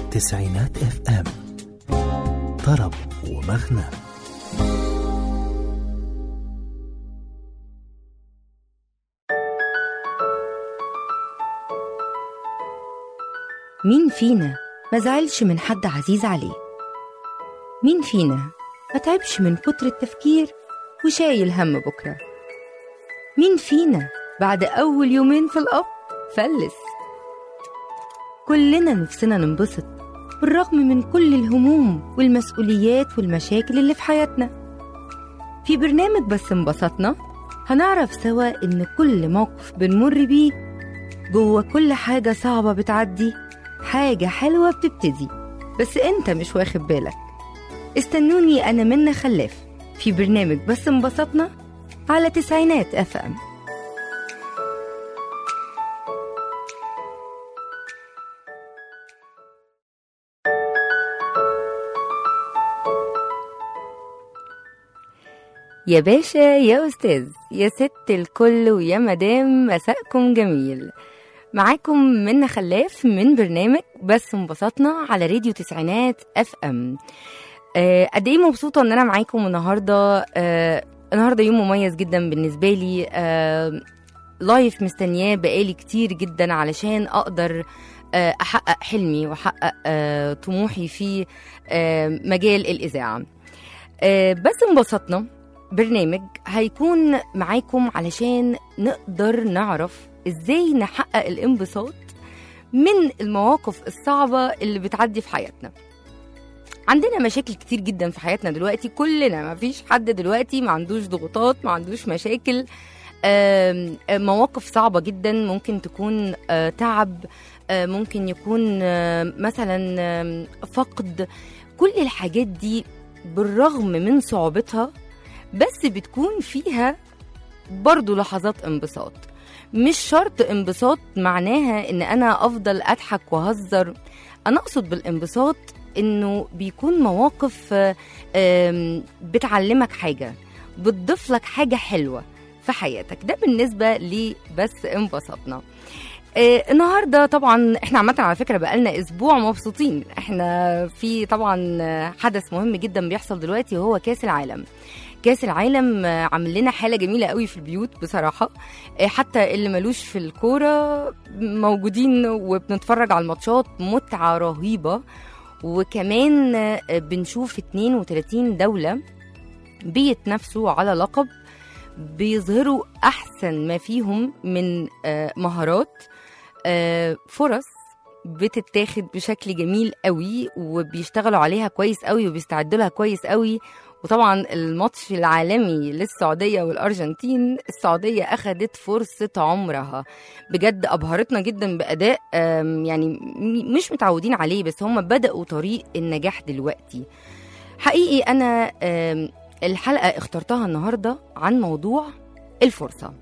تسعينات اف ام طرب ومغنى مين فينا ما زعلش من حد عزيز عليه مين فينا ما تعبش من كتر التفكير وشايل هم بكرة مين فينا بعد أول يومين في الأب فلس كلنا نفسنا ننبسط بالرغم من كل الهموم والمسؤوليات والمشاكل اللي في حياتنا في برنامج بس انبسطنا هنعرف سوا إن كل موقف بنمر بيه جوه كل حاجة صعبة بتعدي حاجة حلوة بتبتدي بس انت مش واخد بالك استنوني أنا منى خلاف في برنامج بس انبسطنا على تسعينات اف ام يا باشا يا أستاذ يا ست الكل ويا مدام مساءكم جميل معاكم منى خلاف من برنامج بس انبسطنا على راديو تسعينات اف ام آه، قد ايه مبسوطه ان انا معاكم النهارده آه، النهارده يوم مميز جدا بالنسبه لي آه، لايف مستنياه بقالي كتير جدا علشان اقدر آه، احقق حلمي واحقق آه، طموحي في آه، مجال الاذاعه آه، بس انبسطنا برنامج هيكون معاكم علشان نقدر نعرف ازاي نحقق الانبساط من المواقف الصعبة اللي بتعدي في حياتنا عندنا مشاكل كتير جدا في حياتنا دلوقتي كلنا ما فيش حد دلوقتي ما عندوش ضغوطات ما عندوش مشاكل آم، آم، مواقف صعبة جدا ممكن تكون آه، تعب آه، ممكن يكون آه، مثلا آم، فقد كل الحاجات دي بالرغم من صعوبتها بس بتكون فيها برضو لحظات انبساط مش شرط انبساط معناها ان انا افضل اضحك واهزر انا اقصد بالانبساط انه بيكون مواقف آه، آم، بتعلمك حاجه بتضيف لك حاجه حلوه في حياتك ده بالنسبه لي بس انبسطنا آه، النهارده طبعا احنا عامه على فكره بقالنا اسبوع مبسوطين احنا في طبعا آه، حدث مهم جدا بيحصل دلوقتي وهو كاس العالم كاس العالم آه، عامل لنا حاله جميله قوي في البيوت بصراحه آه، حتى اللي ملوش في الكوره موجودين وبنتفرج على الماتشات متعه رهيبه وكمان آه، بنشوف 32 دوله بيتنافسوا على لقب بيظهروا احسن ما فيهم من آه، مهارات آه، فرص بتتاخد بشكل جميل قوي وبيشتغلوا عليها كويس قوي وبيستعدوا لها كويس قوي وطبعا الماتش العالمي للسعودية والأرجنتين السعودية أخدت فرصة عمرها بجد أبهرتنا جدا بأداء آم، يعني م- مش متعودين عليه بس هم بدأوا طريق النجاح دلوقتي حقيقي أنا آم، الحلقة اخترتها النهاردة عن موضوع الفرصة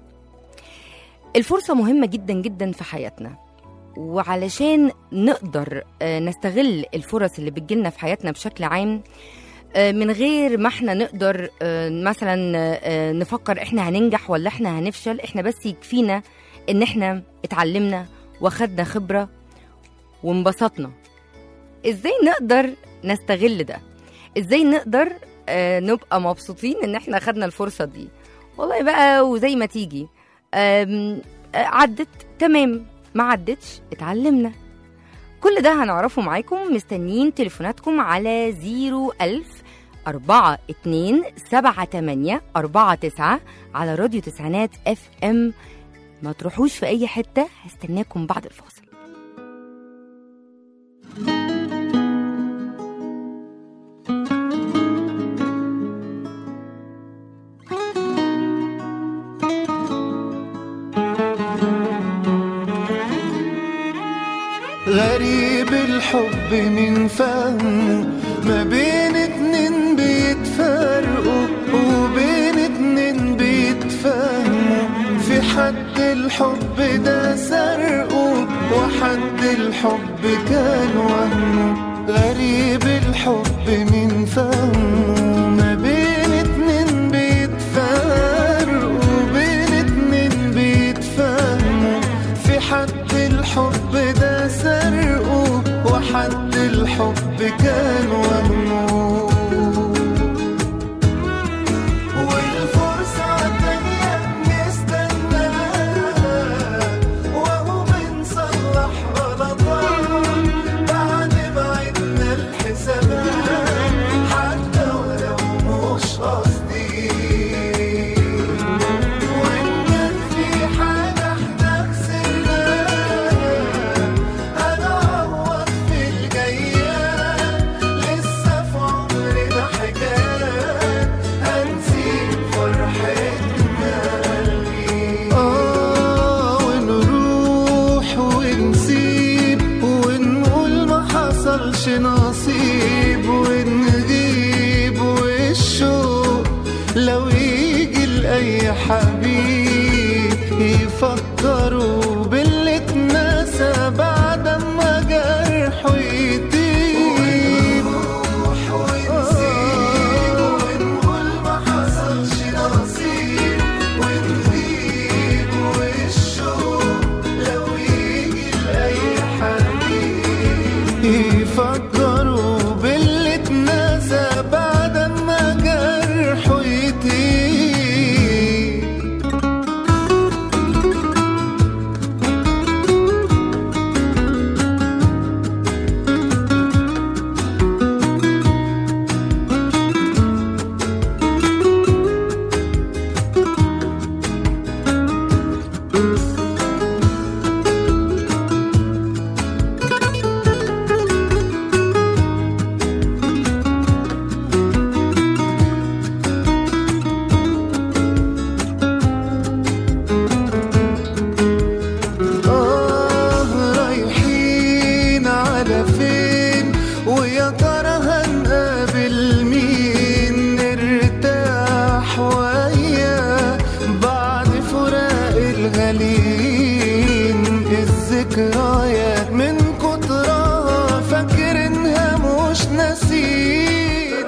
الفرصة مهمة جدا جدا في حياتنا وعلشان نقدر آه، نستغل الفرص اللي بتجيلنا في حياتنا بشكل عام آه، من غير ما احنا نقدر آه، مثلا آه، نفكر احنا هننجح ولا احنا هنفشل احنا بس يكفينا ان احنا اتعلمنا واخدنا خبرة وانبسطنا ازاي نقدر نستغل ده ازاي نقدر آه، نبقى مبسوطين ان احنا خدنا الفرصة دي والله بقى وزي ما تيجي آم، آه، عدت تمام ما عدتش اتعلمنا كل ده هنعرفه معاكم مستنيين تليفوناتكم على 01000 أربعة اتنين سبعة تمانية أربعة تسعة على راديو تسعينات اف ام ما تروحوش في أي حتة هستناكم بعد الفاصل غريب الحب من فهمه ما بين اتنين بيتفرقوا وبين اتنين بيتفهموا في حد الحب ده سرقه وحد الحب كان وهمه غريب الحب من فهمه ما بين اتنين بيتفرقوا وبين اتنين بيتفهموا في حد الحب ده سرقه وحد الحب كان وهمه والفرصة التانية بنستناها وهو بنصلح غلطات بعد ما عدنا الحسابات حتى ولو مش قصدي وإن كان في حاجة احنا خسرناها هنعوض في الجايات لسه في عمرنا حكايات هنسيب فرحتنا قلبي آه ونروح ونسيب ونقول ما حصلش نصيب ونغيب والشوق لو يجي لأي حبيب يفكروا باللي اتنسى بعد ما جرحه يطيب ونروح ونسيب ونقول ما حصلش نصيب ونغيب والشوق لو يجي لأي حبيب يفكروا باللي اتنسى بعد ما جرحه يطيب آه رايحين على فين ويا ترى هنقابل مين نرتاح وياه بعد فراق الغاليين الذكريات من كترها فاكرينها مش ناسين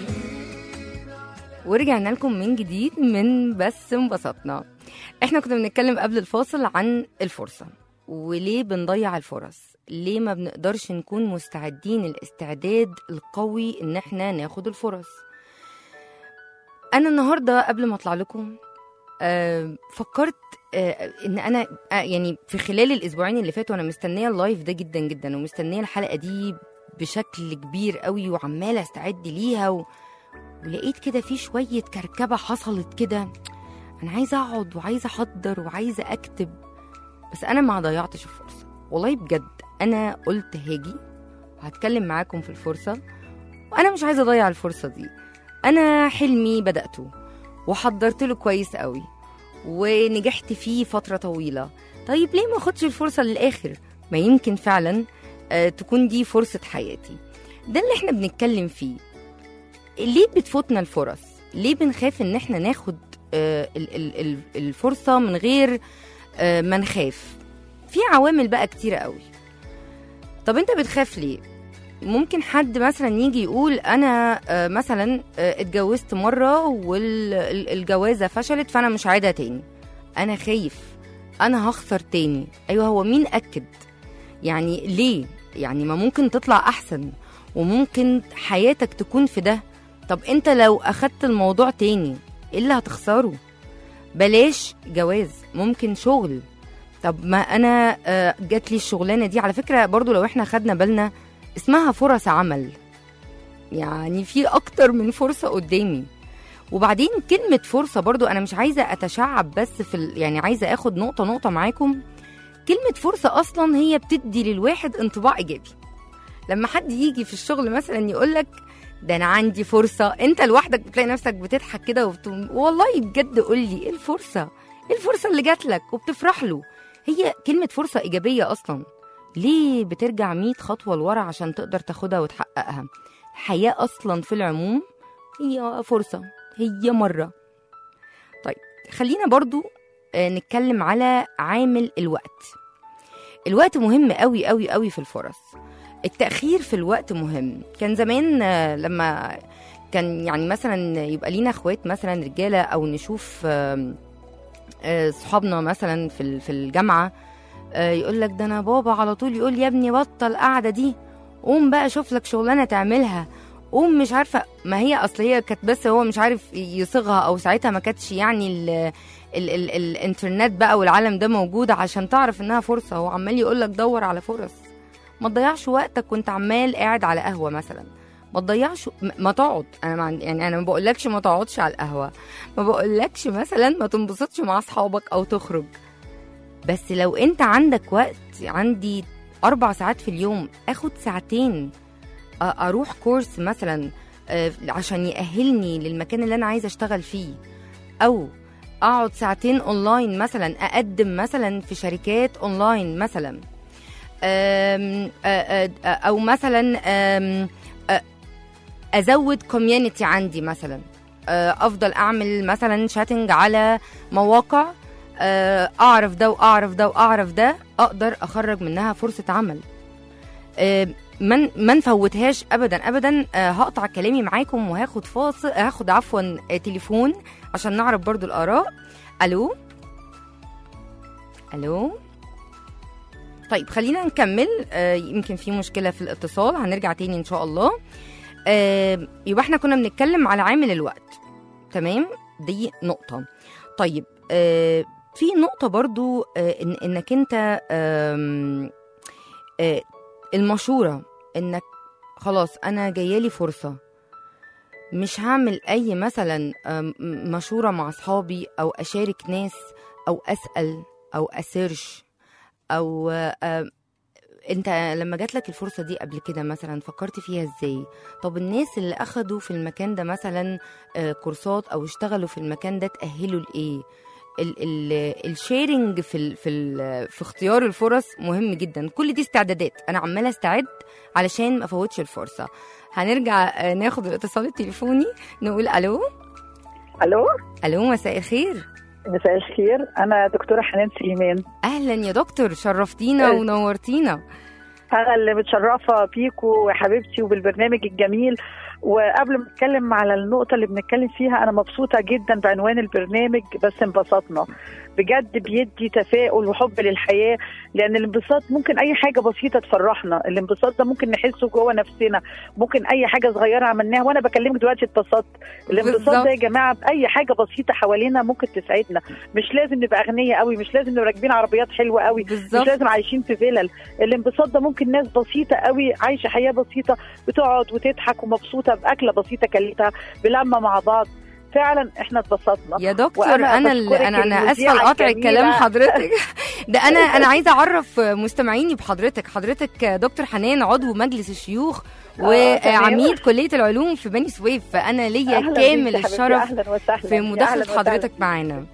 ورجعنا لكم من جديد من بس انبسطنا احنا كنا بنتكلم قبل الفاصل عن الفرصة وليه بنضيع الفرص ليه ما بنقدرش نكون مستعدين الاستعداد القوي ان احنا ناخد الفرص انا النهاردة قبل ما اطلع لكم آه فكرت آه ان انا آه يعني في خلال الاسبوعين اللي فاتوا انا مستنيه اللايف ده جدا جدا ومستنيه الحلقه دي بشكل كبير قوي وعماله استعد ليها و... ولقيت كده في شوية كركبة حصلت كده أنا عايزة أقعد وعايزة أحضر وعايزة أكتب بس أنا ما ضيعتش الفرصة والله بجد أنا قلت هاجي وهتكلم معاكم في الفرصة وأنا مش عايزة أضيع الفرصة دي أنا حلمي بدأته وحضرت له كويس قوي ونجحت فيه فترة طويلة طيب ليه ما أخدش الفرصة للآخر ما يمكن فعلا آه، تكون دي فرصة حياتي ده اللي احنا بنتكلم فيه ليه بتفوتنا الفرص ليه بنخاف ان احنا ناخد آه، ال- ال- ال- الفرصة من غير آه، ما نخاف في عوامل بقى كتيرة قوي طب انت بتخاف ليه ممكن حد مثلا يجي يقول انا آه، مثلا آه، اتجوزت مرة والجوازة فشلت فانا مش عايدها تاني انا خايف انا هخسر تاني ايوه هو مين اكد يعني ليه يعني ما ممكن تطلع احسن وممكن حياتك تكون في ده طب انت لو اخدت الموضوع تاني ايه اللي هتخسره بلاش جواز ممكن شغل طب ما انا آه، جات لي الشغلانه دي على فكره برضو لو احنا خدنا بالنا اسمها فرص عمل يعني في اكتر من فرصه قدامي وبعدين كلمه فرصه برضو انا مش عايزه اتشعب بس في ال... يعني عايزه اخد نقطه نقطه معاكم كلمه فرصه اصلا هي بتدي للواحد انطباع ايجابي لما حد يجي في الشغل مثلا يقول لك ده انا عندي فرصه انت لوحدك بتلاقي نفسك بتضحك كده وبتقول والله بجد قول لي ايه الفرصه ايه الفرصه اللي جات لك وبتفرح له هي كلمه فرصه ايجابيه اصلا ليه بترجع 100 خطوه لورا عشان تقدر تاخدها وتحققها الحياه اصلا في العموم هي فرصه هي مره طيب خلينا برضو آه، نتكلم على عامل الوقت الوقت مهم قوي قوي قوي في الفرص التأخير في الوقت مهم كان زمان آه، لما كان يعني مثلا يبقى لينا اخوات مثلا رجاله او نشوف آم، آه، صحابنا مثلا في ال- في الجامعه يقول لك ده انا بابا على طول يقول يا ابني بطل القعده دي قوم بقى شوف لك شغلانه تعملها قوم مش عارفه ما هي اصل هي كانت بس هو مش عارف يصيغها او ساعتها ما كانتش يعني ال ال ال الانترنت بقى والعالم ده موجود عشان تعرف انها فرصه هو عمال يقول لك دور على فرص ما تضيعش وقتك وانت عمال قاعد على قهوه مثلا ما تضيعش م- ما تقعد انا ما عندي- يعني انا ما بقولكش ما تقعدش على القهوه ما بقولكش مثلا ما تنبسطش مع اصحابك او تخرج بس لو انت عندك وقت عندي اربع ساعات في اليوم اخد ساعتين أ- اروح كورس مثلا آه، عشان يأهلني للمكان اللي انا عايزه اشتغل فيه او اقعد ساعتين اونلاين مثلا اقدم مثلا في شركات اونلاين مثلا أم، آه، آه، آه، او مثلا أم، آه، ازود كوميونتي عندي مثلا آه، افضل اعمل مثلا شاتنج على مواقع آه، اعرف ده واعرف ده واعرف ده اقدر اخرج منها فرصه عمل آه، من ما نفوتهاش ابدا ابدا آه، هقطع كلامي معاكم وهاخد فاصل هاخد عفوا آه، تليفون عشان نعرف برضو الاراء الو الو طيب خلينا نكمل آه، يمكن في مشكله في الاتصال هنرجع تاني ان شاء الله آه، يبقى احنا كنا بنتكلم على عامل الوقت تمام دي نقطه طيب آه، في نقطه برضو آه، إن انك انت آم، آه، المشوره انك خلاص انا جايالي فرصه مش هعمل اي مثلا آم، مشوره مع اصحابي او اشارك ناس او اسال او اسيرش او آه، انت لما جات لك الفرصه دي قبل كده مثلا فكرت فيها ازاي طب الناس اللي اخدوا في المكان ده مثلا آه، كورسات او اشتغلوا في المكان ده تاهلوا لايه ال- ال- الشيرنج في ال في ال في اختيار الفرص مهم جدا كل دي استعدادات انا عماله استعد علشان ما افوتش الفرصه هنرجع آه، ناخد الاتصال التليفوني نقول الو الو الو مساء الخير مساء الخير انا دكتوره حنان سليمان اهلا يا دكتور شرفتينا أه. ونورتينا انا اللي متشرفه بيكو وحبيبتي وبالبرنامج الجميل وقبل ما اتكلم على النقطه اللي بنتكلم فيها انا مبسوطه جدا بعنوان البرنامج بس انبسطنا بجد بيدي تفاؤل وحب للحياه لان الانبساط ممكن اي حاجه بسيطه تفرحنا الانبساط ده ممكن نحسه جوه نفسنا ممكن اي حاجه صغيره عملناها وانا بكلمك دلوقتي اتبسطت الانبساط بالظبط. ده يا جماعه باي حاجه بسيطه حوالينا ممكن تسعدنا مش لازم نبقى اغنياء قوي مش لازم نبقى راكبين عربيات حلوه قوي مش بالظبط لازم عايشين في فيلل الانبساط ده ممكن ناس بسيطه قوي عايشه حياه بسيطه بتقعد وتضحك ومبسوطه باكله بسيطه كلتها بلمه مع بعض فعلا احنا اتبسطنا يا دكتور وأنا انا ال- بشكرك انا انا اسفه المذيعة لقطع الجميلة. الكلام حضرتك ده انا انا عايزه اعرف مستمعيني بحضرتك حضرتك دكتور حنان عضو مجلس الشيوخ آه، وعميد كليه العلوم في بني سويف فانا ليا أهلاً كامل بيكي حبيبتي، الشرف اهلا وسهلا في يا مداخله أهلاً حضرتك وسهلاً. معانا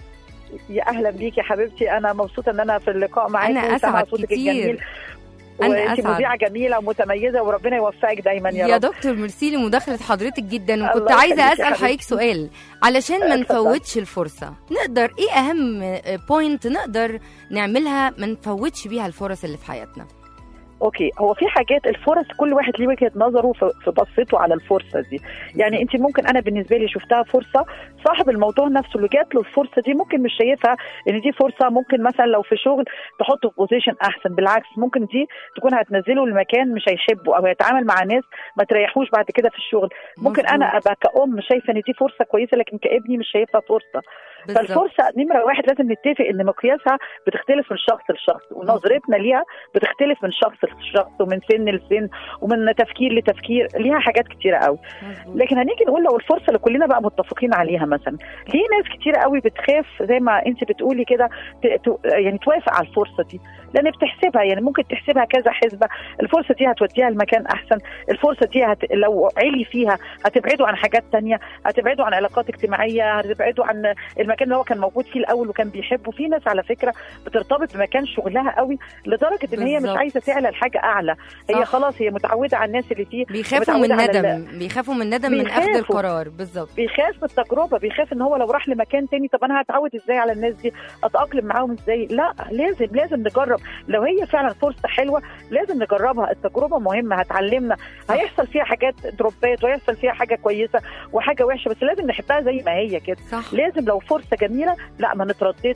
يا اهلا بيك يا حبيبتي انا مبسوطه ان انا في اللقاء معاكي أنا وسامعة أسعد صوتك كتير. الجميل أنا وانت أسعد. مذيعه جميله ومتميزه وربنا يوفقك دايما يا, يا رب دكتور ميرسي لمداخله حضرتك جدا وكنت الله عايزه يخليك يا اسال حضرتك حبيبتي. سؤال علشان ما اتفضل. نفوتش الفرصه نقدر ايه اهم بوينت نقدر نعملها ما نفوتش بيها الفرص اللي في حياتنا اوكي هو في حاجات الفرص كل واحد ليه وجهه نظره في في بصته على الفرصه دي يعني انت ممكن انا بالنسبه لي شفتها فرصه صاحب الموضوع نفسه اللي جات له الفرصه دي ممكن مش شايفها ان دي فرصه ممكن مثلا لو في شغل تحطه في بوزيشن احسن بالعكس ممكن دي تكون هتنزله لمكان مش هيحبه او هيتعامل مع ناس ما تريحوش بعد كده في الشغل ممكن انا مظبوط. ابقى كأم شايفه ان دي فرصه كويسه لكن كابني مش شايفها فرصه بالظبط. فالفرصه نمره واحد لازم نتفق ان مقياسها بتختلف من شخص لشخص ونظرتنا ليها بتختلف من شخص لشخص ومن سن لسن ومن تفكير لتفكير ليها حاجات كتيره قوي مظبوط. لكن هنيجي نقول لو الفرصه اللي كلنا بقى متفقين عليها مثلا ليه ناس كتير قوي بتخاف زي ما انت بتقولي كده ت- ت- يعني توافق على الفرصه دي لان بتحسبها يعني ممكن تحسبها كذا حسبه الفرصه دي هتوديها لمكان احسن الفرصه دي هت... لو علي فيها هتبعده عن حاجات تانية هتبعده عن علاقات اجتماعيه هتبعده عن المكان اللي هو كان موجود فيه الاول وكان بيحبه في ناس على فكره بترتبط بمكان شغلها قوي لدرجه ان هي مش بالظبط. عايزه تعلى لحاجه اعلى هي صح. خلاص هي متعوده على الناس اللي فيه بيخافوا من متعودة على ندم بيخافوا من ندم من اخذ بيخافوا. القرار بالظبط بيخاف من التجربه بيخاف ان هو لو راح لمكان تاني طب انا هتعود ازاي على الناس دي اتاقلم معاهم ازاي لا لازم لازم نجرب لو هي فعلا فرصه حلوه لازم نجربها التجربه مهمه هتعلمنا هيحصل فيها حاجات دروبات ويحصل فيها حاجه كويسه وحاجه وحشه بس لازم نحبها زي ما هي كده صح لازم لو فرصه جميله لا ما نترددش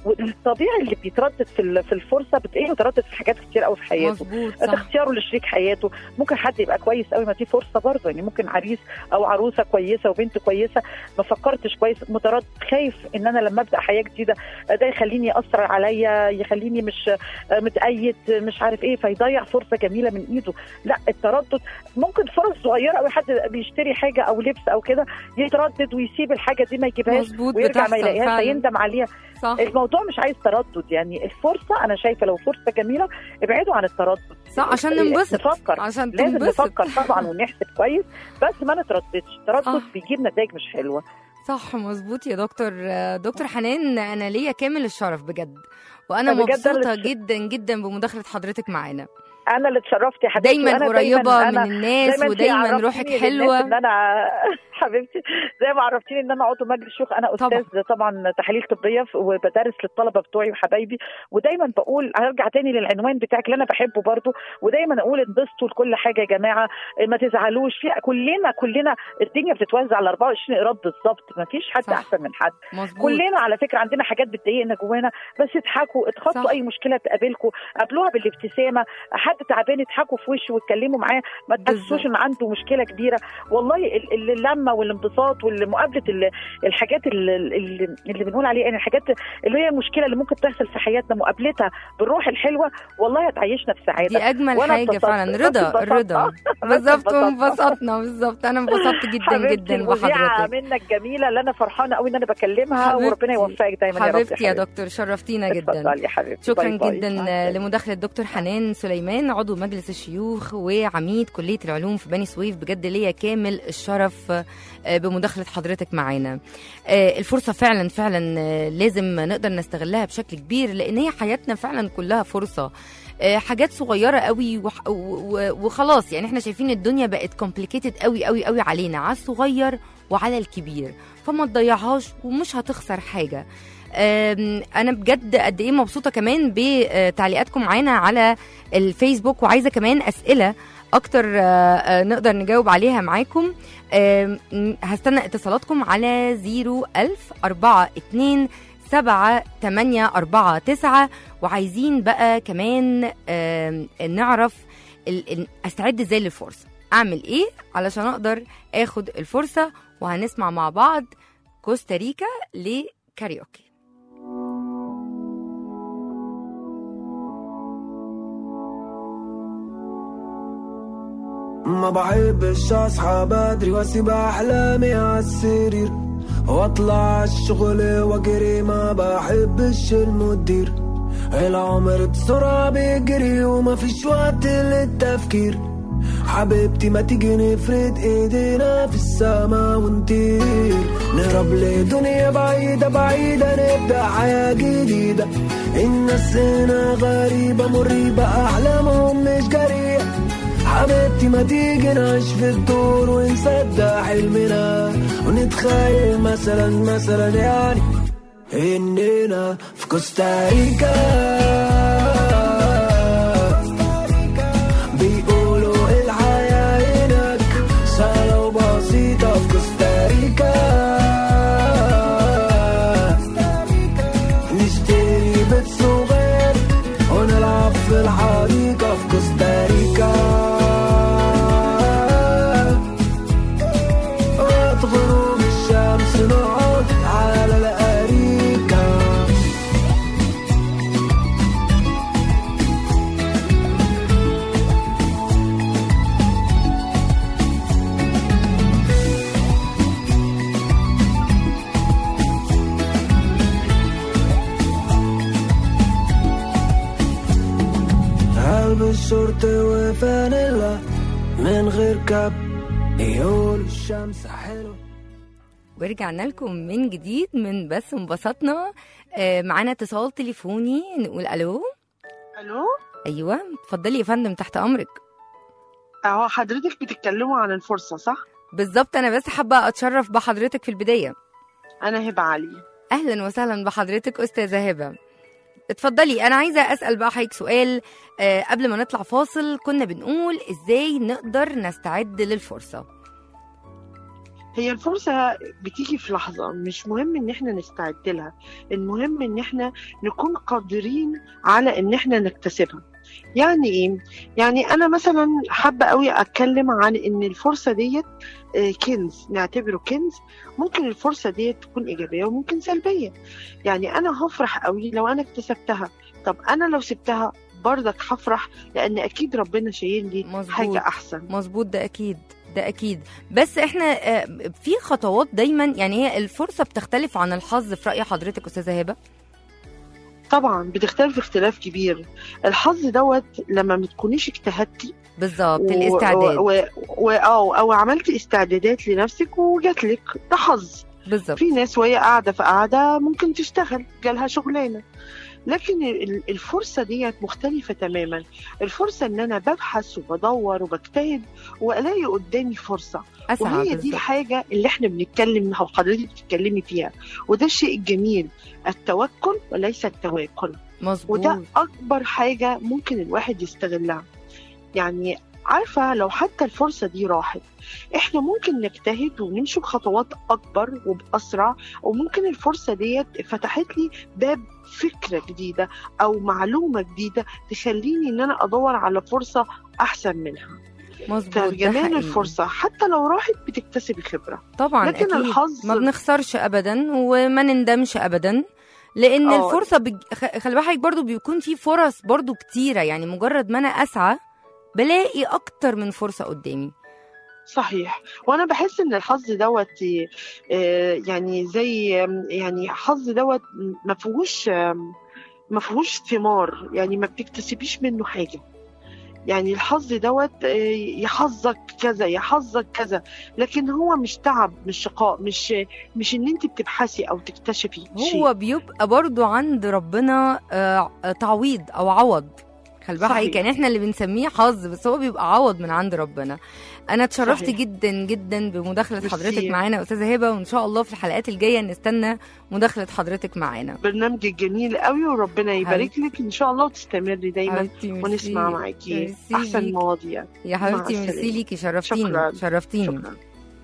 والطبيعي اللي بيتردد في ال- في الفرصه بتلاقيه متردد في حاجات كتير قوي في حياته مظبوط في صح اختياره لشريك حياته ممكن حد يبقى كويس قوي ما دي فرصه برضه يعني ممكن عريس او عروسه كويسه وبنت كويسه ما فكرتش كويس متردد خايف ان انا لما ابدا حياه جديده ده يخليني ياثر عليا يخليني مش متأيد مش عارف ايه فيضيع فرصه جميله من ايده لا التردد ممكن فرص صغيره قوي حد بيشتري حاجه او لبس او كده يتردد ويسيب الحاجه دي ما يجيبهاش مظبوط ويرجع ما بتحصل يلاقيهاش فعلا فيندم عليها صح الموضوع مش عايز تردد يعني الفرصه انا شايفه لو فرصه جميله ابعدوا عن التردد صح عشان ننبسط نفكر عشان لازم تنبسط نفكر طبعا ونحسب كويس بس ما نترددش التردد صح. بيجيب نتائج مش حلوه صح مظبوط يا دكتور آه، دكتور حنان انا ليا كامل الشرف بجد وانا بجد أنا مبسوطه اللي- جدا جدا بمداخله حضرتك معانا انا اللي اتشرفت يا حبيبتي دايما وأنا قريبه أنا من الناس زي ما انتي ودايما عرفتيني روحك للناس حلوه ان انا حبيبتي زي ما عرفتيني ان انا عضو مجلس شيوخ انا طبعا. استاذ طبعا تحاليل طبيه ف- وبدرس للطلبه بتوعي وحبايبي ودايما بقول هرجع تاني للعنوان بتاعك اللي انا بحبه برضو ودايما اقول انبسطوا لكل حاجه يا جماعه ما تزعلوش في كلنا كلنا الدنيا بتتوزع على 24 ايراد بالظبط ما فيش حد صح. احسن من حد مظبوط كلنا على فكره عندنا حاجات بتضايقنا جوانا بس اضحكوا صح. اتخطوا اي مشكله تقابلكم قابلوها بالابتسامه حد تعبان اضحكوا في وشه واتكلموا معاه ما تحسوش بالظبط. ان عنده مشكله كبيره والله ال- ال- اللمه والانبساط والمقابله ال- الحاجات اللي, اللي, اللي بنقول عليها يعني الحاجات اللي هي المشكله اللي ممكن تحصل في حياتنا مقابلتها بالروح الحلوه والله هتعيشنا في سعاده دي اجمل وأنا حاجه اتبسطت. فعلا بس رضا اتبسطت. الرضا بس بالظبط اتبسطت. وانبسطنا بالظبط انا انبسطت جدا حبيبتي جدا المذيعه بحضرتك منك جميله اللي انا فرحانه قوي ان انا بكلمها حبيبتي. وربنا يوفقك دايما يا رب حبيبتي يا حبيبتي. دكتور شرفتينا جدا اتفضلي يا حبيبتي شكرا باي باي. جدا مع السلامة. لمداخله دكتور حنان سليمان عضو مجلس الشيوخ وعميد كليه العلوم في بني سويف بجد ليا كامل الشرف آه، بمداخله حضرتك معانا آه، الفرصه فعلا فعلا آه، لازم نقدر نستغلها بشكل كبير لان هي حياتنا فعلا كلها فرصه آه، حاجات صغيره قوي وح- و- و- وخلاص يعني احنا شايفين الدنيا بقت كومبليكيتد قوي قوي قوي علينا على الصغير وعلى الكبير فما تضيعهاش ومش هتخسر حاجه آم، انا بجد قد ايه مبسوطه كمان بتعليقاتكم معانا على الفيسبوك وعايزه كمان اسئله اكتر آه، آه، نقدر نجاوب عليها معاكم آم، هستنى اتصالاتكم على 01000 42 سبعة تمانية أربعة تسعة وعايزين بقى كمان آم، نعرف ال- ال- استعد ازاي للفرصة اعمل ايه علشان اقدر اخد الفرصة وهنسمع مع بعض كوستاريكا لكاريوكي ما بحبش اصحى بدري واسيب احلامي عالسرير واطلع الشغل واجري ما بحبش المدير العمر بسرعة بيجري وما فيش وقت للتفكير حبيبتي ما تيجي نفرد ايدينا في السما ونطير نهرب لدنيا بعيدة بعيدة نبدأ حياة جديدة الناس هنا غريبة مريبة أحلامهم مش جريئة حبيبتي ما تيجي نعيش في الدور ونصدق حلمنا ونتخيل مثلا مثلا يعني اننا في كوستاريكا بيقولوا الحياة هناك سهلة وبسيطة في كوستاريكا نشتري بيت صغير ونلعب في الحديقة في كوستاريكا وقت غروب الشمس نقعد على الأريكة هلبس شورت وفانيلا من غير كاب يقول الشمس حلوة ورجعنا لكم من جديد من بس انبسطنا آه، معانا اتصال تليفوني نقول الو الو ايوه اتفضلي يا فندم تحت امرك اهو حضرتك بتتكلموا عن الفرصه صح بالظبط انا بس حابه اتشرف بحضرتك في البدايه انا هبه علي اهلا وسهلا بحضرتك استاذه هبه اتفضلي انا عايزه اسال بقى حضرتك سؤال آه، قبل ما نطلع فاصل كنا بنقول ازاي نقدر نستعد للفرصه هي الفرصة بتيجي في لحظة مش مهم ان احنا نستعد لها المهم ان احنا نكون قادرين على ان احنا نكتسبها يعني ايه يعني انا مثلا حابة قوي اتكلم عن ان الفرصة ديت آه، كنز نعتبره كنز ممكن الفرصة ديت تكون ايجابية وممكن سلبية يعني انا هفرح قوي لو انا اكتسبتها طب انا لو سبتها برضك هفرح لان اكيد ربنا شايل لي مظبوط. حاجة احسن مظبوط ده اكيد ده اكيد بس احنا آه، في خطوات دايما يعني هي الفرصه بتختلف عن الحظ في راي حضرتك استاذه هبه طبعا بتختلف اختلاف كبير الحظ دوت لما ما تكونيش اجتهدتي بالظبط و- الاستعداد و- و- او او عملتي استعدادات لنفسك وجات لك ده حظ بالظبط في ناس وهي قاعده في قاعده ممكن تشتغل جالها شغلانه لكن ال- الفرصه ديت مختلفه تماما الفرصه ان انا ببحث وبدور وبجتهد والاقي قدامي فرصه اسعى وهي دي بالظبط الحاجه اللي احنا بنتكلم او حضرتك بتتكلمي فيها وده الشيء الجميل التوكل وليس التواكل وده مظبوط اكبر حاجه ممكن الواحد يستغلها يعني عارفه لو حتى الفرصه دي راحت احنا ممكن نجتهد ونمشي بخطوات اكبر وباسرع وممكن الفرصه ديت فتحت لي باب فكره جديده او معلومه جديده تخليني ان انا ادور على فرصه احسن منها مظبوط ده فجمال حقيقي. الفرصه حتى لو راحت بتكتسبي خبره طبعا لكن أكيد. الحظ- ما بنخسرش ابدا وما نندمش ابدا لان آه. الفرصه بج... خ- خلي بالك برضو بيكون في فرص برضو كتيره يعني مجرد ما انا اسعى بلاقي اكتر من فرصه قدامي صحيح وانا بحس ان الحظ دوت آه، يعني زي يعني حظ دوت ما فيهوش ما فيهوش ثمار يعني ما بتكتسبيش منه حاجه يعني الحظ دوت آه، يحظك كذا يحظك كذا لكن هو مش تعب مش شقاء مش مش ان انت بتبحثي او تكتشفي شيء هو بيبقى برضو عند ربنا آه، آه، تعويض او عوض خلي بالك صحيح. يعني احنا اللي بنسميه حظ بس هو بيبقى عوض من عند ربنا انا اتشرفت صحيح. جدا جدا بمداخله ميرسي. حضرتك معانا يا استاذه هبه وان شاء الله في الحلقات الجايه نستنى مداخله حضرتك معانا برنامج جميل قوي وربنا يبارك لك ان شاء الله وتستمري دايما حبيبتي ميرسي. ونسمع معاكي ميرسي احسن ليك. مواضيع يا حبيبتي مع ميرسي السلامة. ليكي شرفتيني شكراً. شرفتيني شكرا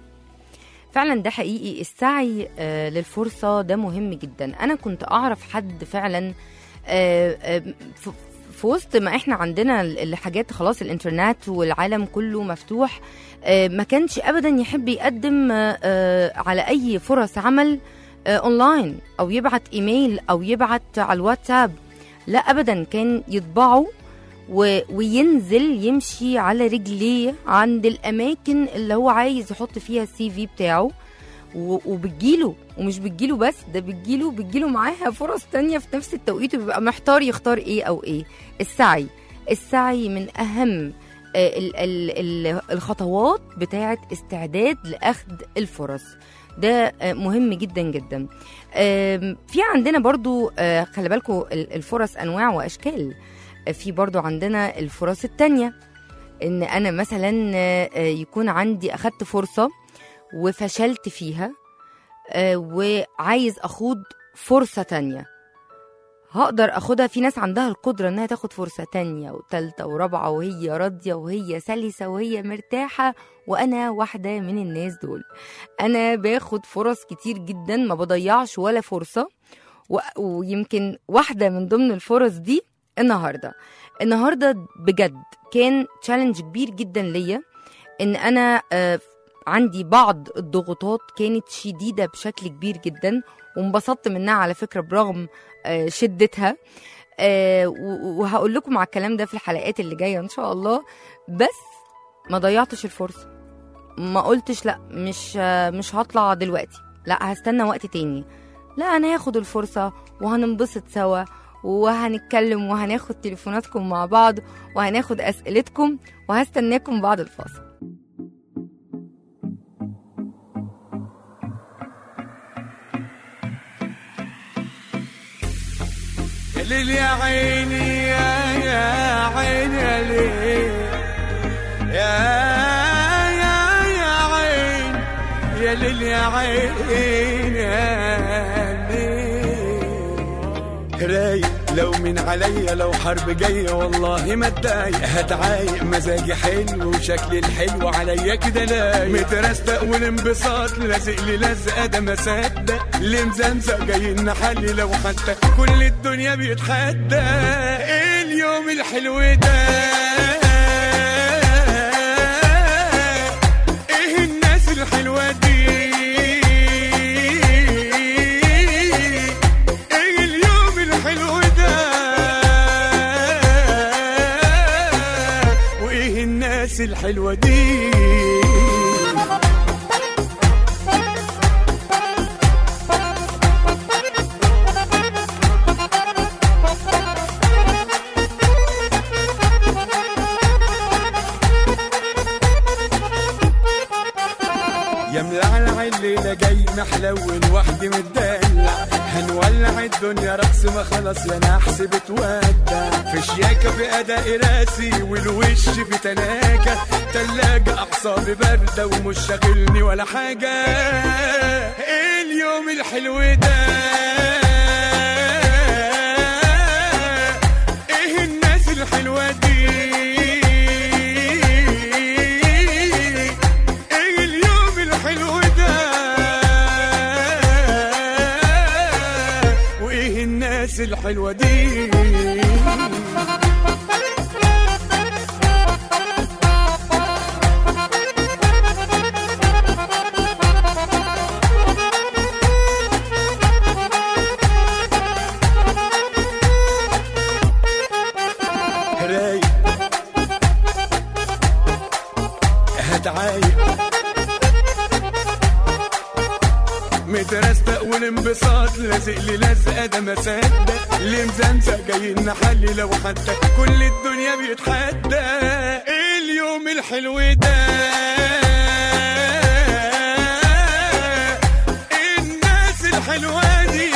فعلا ده حقيقي السعي آه، للفرصة ده مهم جدا أنا كنت أعرف حد فعلا آه، آه، ف- في وسط ما احنا عندنا ال- الحاجات خلاص الانترنت والعالم كله مفتوح آه، ما كانش ابدا يحب يقدم آه، آه، على اي فرص عمل آه، اونلاين او يبعت ايميل او يبعت على الواتساب لا ابدا كان يطبعه و... وينزل يمشي على رجليه عند الاماكن اللي هو عايز يحط فيها السي في بتاعه و... وبتجيله ومش بتجيله بس ده بتجيله بتجيله معاها فرص تانية في نفس التوقيت وبيبقى محتار يختار ايه او ايه السعي السعي من اهم آه، ال... ال... ال... الخطوات بتاعه استعداد لاخذ الفرص ده آه، مهم جدا جدا آم، في عندنا برضو آه، خلي بالكم الفرص انواع واشكال آه، في برضو عندنا الفرص التانية ان انا مثلا آه، آه، يكون عندي اخدت فرصة وفشلت فيها آه، وعايز اخوض فرصة تانية هقدر اخدها في ناس عندها القدرة انها تاخد فرصة تانية وتالتة ورابعة وهي راضية وهي سلسة وهي مرتاحة وانا واحدة من الناس دول انا باخد فرص كتير جدا ما بضيعش ولا فرصة و... ويمكن واحدة من ضمن الفرص دي النهاردة النهاردة بجد كان تشالنج كبير جدا ليا ان انا آه، عندي بعض الضغوطات كانت شديدة بشكل كبير جدا وانبسطت منها على فكرة برغم آه، شدتها آه، و- وهقول لكم على الكلام ده في الحلقات اللي جاية ان شاء الله بس ما ضيعتش الفرصة ما قلتش لا مش آه، مش هطلع دلوقتي لا هستنى وقت تاني لا انا هاخد الفرصة وهننبسط سوا وهنتكلم وهناخد تليفوناتكم مع بعض وهناخد اسئلتكم وهستناكم بعد الفاصل يا ليل يا عيني يا يا عيني يا ليل يا يا يا عين يا ليل يا عين يا ليل رايق لو من عليا لو حرب جاية والله ما اتضايق هتعايق مزاجي حلو وشكلي الحلو عليا كده لايق مترستق والانبساط لازق لي لزقة ده ما صدق اللي مزمزق جاي نحلي لو حتى كل الدنيا بيتحدى ايه اليوم الحلو ده ايه الناس الحلوة دي ايه اليوم الحلو ده وايه الناس الحلوة دي يا ملعلع الليلة جاي محلول وحدي متدلع هنولع الدنيا رقص ما خلاص يا نحس بتودع في شياكة في أداء راسي والوش في تلاجة تلاجة أعصابي باردة ومش شاغلني ولا حاجة إيه اليوم الحلو ده إيه الناس الحلوة دي ايه اليوم الحلو ده وايه الناس الحلوه دي رايق هتعايق مترستق والانبساط لازق لي لزقه ده ما صدق اللي مزمزق جاي نحلي لو حتى كل الدنيا بيتحدى ايه اليوم الحلو ده إيه الناس الحلوه دي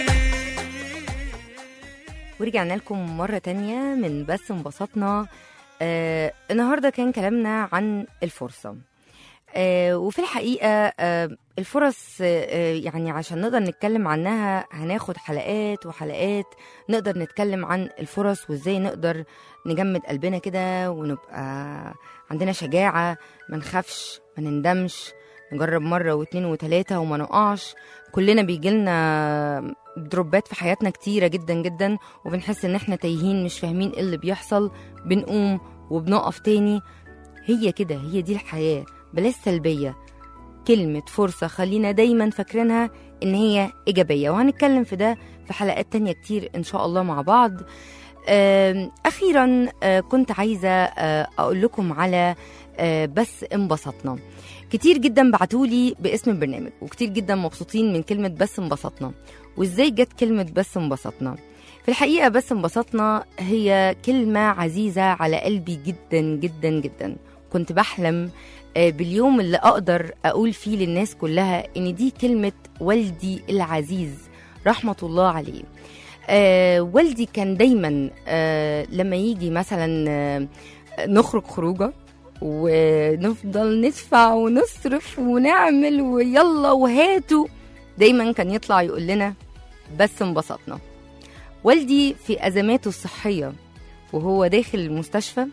ورجعنا لكم مرة تانية من بس انبسطنا آه النهاردة كان كلامنا عن الفرصة آه وفي الحقيقة آه الفرص آه يعني عشان نقدر نتكلم عنها هناخد حلقات وحلقات نقدر نتكلم عن الفرص وازاي نقدر نجمد قلبنا كده ونبقى عندنا شجاعة ما نخافش ما نندمش نجرب مرة واتنين وتلاتة وما نقعش كلنا بيجيلنا دروبات في حياتنا كتيرة جدا جدا وبنحس ان احنا تايهين مش فاهمين ايه اللي بيحصل بنقوم وبنقف تاني هي كده هي دي الحياة بلاش سلبية كلمة فرصة خلينا دايما فاكرينها ان هي ايجابية وهنتكلم في ده في حلقات تانية كتير ان شاء الله مع بعض آم، اخيرا آه، كنت عايزة آه، اقول لكم على آه، بس انبسطنا كتير جدا بعتولي باسم البرنامج وكتير جدا مبسوطين من كلمة بس انبسطنا وازاي جت كلمة بس انبسطنا في الحقيقة بس انبسطنا هي كلمة عزيزة على قلبي جدا جدا جدا كنت بحلم آه، باليوم اللي أقدر أقول فيه للناس كلها إن دي كلمة والدي العزيز رحمة الله عليه آه والدي كان دايما آه لما يجي مثلا آه نخرج خروجه ونفضل ندفع ونصرف ونعمل ويلا وهاتوا دايما كان يطلع يقول لنا بس انبسطنا والدي في أزماته الصحية وهو داخل المستشفى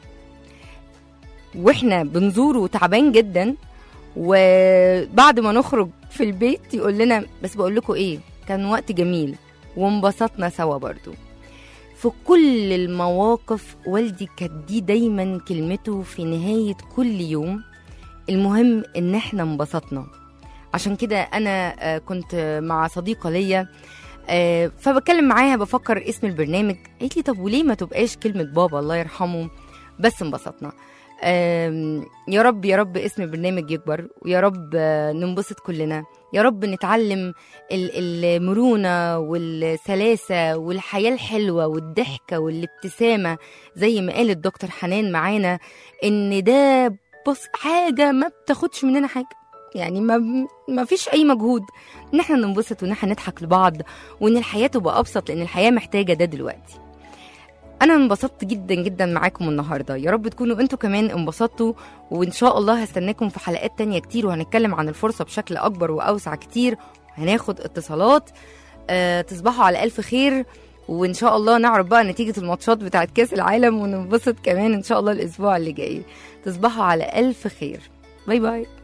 واحنا بنزوره تعبان جدا وبعد ما نخرج في البيت يقول لنا بس بقول لكم ايه كان وقت جميل وانبسطنا سوا برضو في كل المواقف والدي كانت دي دايما كلمته في نهاية كل يوم المهم ان احنا انبسطنا عشان كده انا آه، كنت مع صديقة ليا آه، فبتكلم معاها بفكر اسم البرنامج قالت لي طب وليه ما تبقاش كلمة بابا الله يرحمه بس انبسطنا آم، يا رب يا رب اسم البرنامج يكبر ويا رب آه، ننبسط كلنا يا رب نتعلم ال- المرونة والسلاسة والحياة الحلوة والضحكة والابتسامة زي ما قال الدكتور حنان معانا ان ده بص حاجة ما بتاخدش مننا حاجة يعني ما ما فيش اي مجهود ان احنا ننبسط وان احنا نضحك لبعض وان الحياة تبقى ابسط لان الحياة محتاجة ده دلوقتي انا انبسطت جدا جدا معاكم النهارده يا رب تكونوا انتوا كمان انبسطتوا وان شاء الله هستناكم في حلقات تانية كتير وهنتكلم عن الفرصه بشكل اكبر واوسع كتير هناخد اتصالات أه تصبحوا على الف خير وان شاء الله نعرف بقى نتيجه الماتشات بتاعت كاس العالم وننبسط كمان ان شاء الله الاسبوع اللي جاي تصبحوا على الف خير باي باي